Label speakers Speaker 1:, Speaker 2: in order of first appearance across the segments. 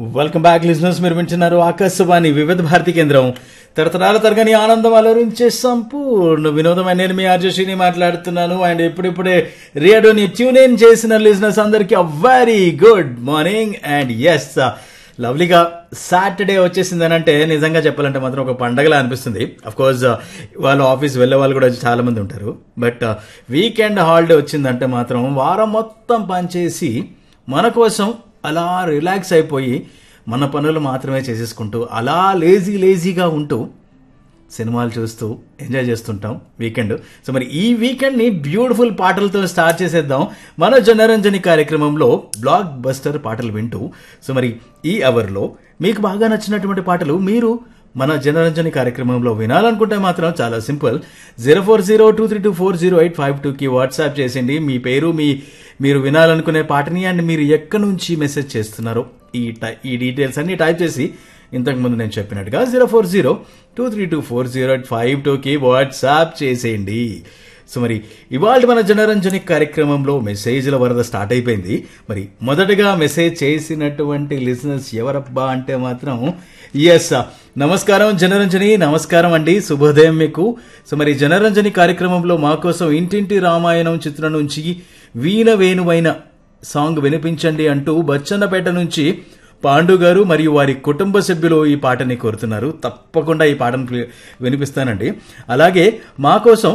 Speaker 1: welcome back లిజినెస్ మీరు వింటున్నారు ఆకాశవాణి వివిధ భారతి కేంద్రం తరతరాల తరగని ఆనందం అలరించే సంపూర్ణ వినోదమైన నేను మీ ఆర్జశ్రీని మాట్లాడుతున్నాను అండ్ ఇప్పుడిప్పుడే రేడియోని ట్యూన్ ఇన్ చేసిన లిజినెస్ అందరికీ very good morning and yes లవ్లీగా సాటర్డే వచ్చేసిందని అంటే నిజంగా చెప్పాలంటే మాత్రం ఒక పండగలా అనిపిస్తుంది అఫ్ కోర్స్ వాళ్ళు ఆఫీస్ వెళ్ళే వాళ్ళు కూడా చాలా మంది ఉంటారు బట్ వీకెండ్ హాలిడే వచ్చిందంటే మాత్రం వారం మొత్తం పనిచేసి మన కోసం అలా రిలాక్స్ అయిపోయి మన పనులు మాత్రమే చేసేసుకుంటూ అలా లేజీ లేజీగా ఉంటూ సినిమాలు చూస్తూ ఎంజాయ్ చేస్తుంటాం వీకెండ్ సో మరి ఈ వీకెండ్ని బ్యూటిఫుల్ పాటలతో స్టార్ట్ చేసేద్దాం మన జనరంజని కార్యక్రమంలో బ్లాక్ బస్టర్ పాటలు వింటూ సో మరి ఈ అవర్లో మీకు బాగా నచ్చినటువంటి పాటలు మీరు మన జనరంజని కార్యక్రమంలో వినాలనుకుంటే మాత్రం చాలా simple zero four zero two three two four zero eight five టూకి వాట్సాప్ చేసిండి మీ పేరు మీ మీరు వినాలనుకునే పాటని అండ్ మీరు ఎక్కడి నుంచి మెసేజ్ చేస్తున్నారో ఈ టై ఈ డీటెయిల్స్ అన్ని టైప్ చేసి ఇంతకుముందు నేను చెప్పినట్టుగా zero four zero two three two four zero eight five టూకి వాట్సాప్ చేసేయండి సో మరి ఇవాళ మన జనరంజని కార్యక్రమంలో మెసేజ్ల వరద స్టార్ట్ అయిపోయింది మరి మొదటగా మెసేజ్ చేసినటువంటి లిసనర్స్ ఎవరబ్బా అంటే మాత్రం ఎస్ నమస్కారం జనరంజని నమస్కారం అండి శుభోదయం మీకు సో మరి జనరంజని కార్యక్రమంలో మా కోసం ఇంటింటి రామాయణం చిత్రం నుంచి వీణ వేణువైన సాంగ్ వినిపించండి అంటూ బచ్చన్నపేట నుంచి పాండు గారు మరియు వారి కుటుంబ సభ్యులు ఈ పాటని కోరుతున్నారు తప్పకుండా ఈ పాటను ప్లే- వినిపిస్తానండి అలాగే మా కోసం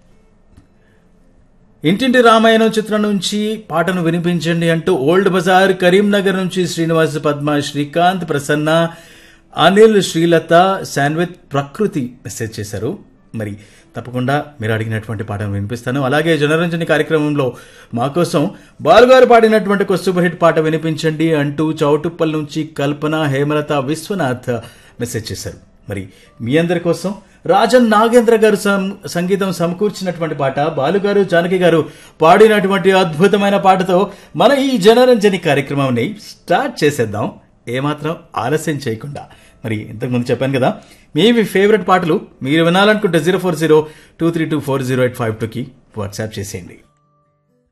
Speaker 1: ఇంటింటి రామాయణం చిత్రం నుంచి పాటను వినిపించండి అంటూ ఓల్డ్ బజార్ కరీంనగర్ నుంచి శ్రీనివాస్ పద్మ శ్రీకాంత్ ప్రసన్న అనిల్ శ్రీలత శాన్విత్ ప్రకృతి మెసేజ్ చేశారు మరి తప్పకుండా మీరు అడిగినటువంటి పాటను వినిపిస్తాను అలాగే జనరంజని కార్యక్రమంలో మా కోసం బాలుగారు పాడినటువంటి ఒక సూపర్ హిట్ పాట వినిపించండి అంటూ చౌటుప్పల్ నుంచి కల్పన హేమలత విశ్వనాథ్ మెసేజ్ చేశారు మరి మీ అందరి కోసం రాజన్ నాగేంద్ర గారు సం- సంగీతం సమకూర్చినటువంటి పాట బాలుగారు జానకి గారు పాడినటువంటి అద్భుతమైన పాటతో మన ఈ జనరంజని కార్యక్రమాన్ని స్టార్ట్ చేసేద్దాం ఏమాత్రం ఆలస్యం చేయకుండా మరి ఇంతకుముందు చెప్పాను కదా మీవి ఫేవరెట్ పాటలు మీరు వినాలనుకుంటే zero four zero two three two four zero eight five టూకి వాట్సాప్ చేసేయండి